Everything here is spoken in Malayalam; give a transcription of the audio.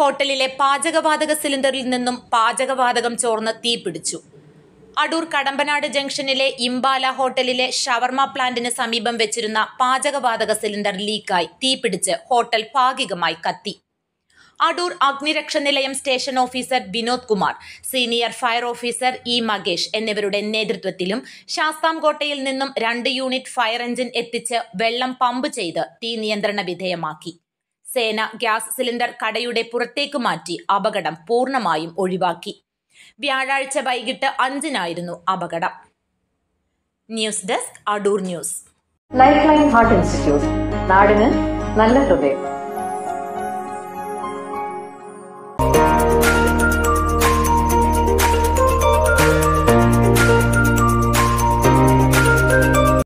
ഹോട്ടലിലെ പാചകവാതക സിലിണ്ടറിൽ നിന്നും പാചകവാതകം ചോർന്ന് തീപിടിച്ചു അടൂർ കടമ്പനാട് ജംഗ്ഷനിലെ ഇംബാല ഹോട്ടലിലെ ഷവർമ പ്ലാന്റിന് സമീപം വെച്ചിരുന്ന പാചകവാതക സിലിണ്ടർ ലീക്കായി തീപിടിച്ച് ഹോട്ടൽ ഭാഗികമായി കത്തി അടൂർ അഗ്നിരക്ഷ നിലയം station officer Vinod Kumar senior fire officer E Makesh എന്നിവരുടെ നേതൃത്വത്തിലും ശാസ്താംകോട്ടയിൽ നിന്നും രണ്ട് യൂണിറ്റ് ഫയർ എഞ്ചിൻ എത്തിച്ച് വെള്ളം പമ്പ് ചെയ്ത് തീ നിയന്ത്രണ വിധേയമാക്കി സേന ഗ്യാസ് സിലിണ്ടർ കടയുടെ പുറത്തേക്ക് മാറ്റി അപകടം പൂർണ്ണമായും ഒഴിവാക്കി വ്യാഴാഴ്ച വൈകിട്ട് അഞ്ചിനായിരുന്നു അപകടം news desk Adoor news life line heart institute നാടിന് നല്ല ഹൃദയം